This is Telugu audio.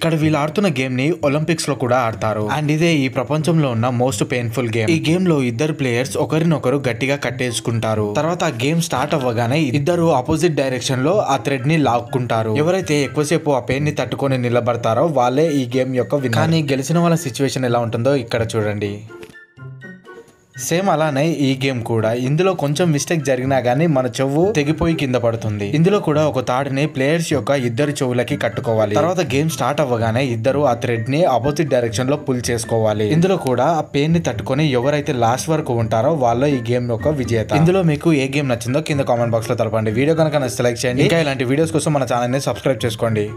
ఇక్కడ వీళ్ళు ఆడుతున్న గేమ్ ని ఒలింపిక్స్ లో కూడా ఆడతారు అండ్ ఇదే ఈ ప్రపంచంలో ఉన్న మోస్ట్ పెయిన్ఫుల్ గేమ్ ఈ గేమ్ లో ఇద్దరు ప్లేయర్స్ ఒకరినొకరు గట్టిగా కట్టేసుకుంటారు తర్వాత ఆ గేమ్ స్టార్ట్ అవ్వగానే ఇద్దరు ఆపోజిట్ డైరెక్షన్ లో ఆ థ్రెడ్ ని లాక్కుంటారు ఎవరైతే ఎక్కువసేపు ఆ పెయిన్ ని తట్టుకొని నిలబడతారో వాళ్ళే ఈ గేమ్ యొక్క winner. కానీ గెలిచిన వాళ్ళ సిచ్యువేషన్ ఎలా ఉంటుందో ఇక్కడ చూడండి సేమ్ అలానే ఈ గేమ్ కూడా ఇందులో కొంచెం మిస్టేక్ జరిగినా గానీ మన చెవు తెగిపోయి కింద పడుతుంది ఇందులో కూడా ఒక తాడుని ప్లేయర్స్ యొక్క ఇద్దరు చెవులకి కట్టుకోవాలి తర్వాత గేమ్ స్టార్ట్ అవ్వగానే ఇద్దరు ఆ థ్రెడ్ ని ఆపోజిట్ డైరెక్షన్ లో పుల్ చేసుకోవాలి ఇందులో కూడా ఆ పెయిన్ ని తట్టుకొని ఎవరైతే లాస్ట్ వరకు ఉంటారో వాళ్ళు ఈ గేమ్ యొక్క విజేత ఇందులో మీకు ఏ గేమ్ నచ్చిందో కింద కామెంట్ బాక్స్ లో తెలపండి వీడియో కనుక నచ్చితే లైక్ చేయండి ఇంకా ఇలాంటి వీడియోస్ కోసం మన ఛానల్ ని సబ్స్క్రైబ్ చేసుకోండి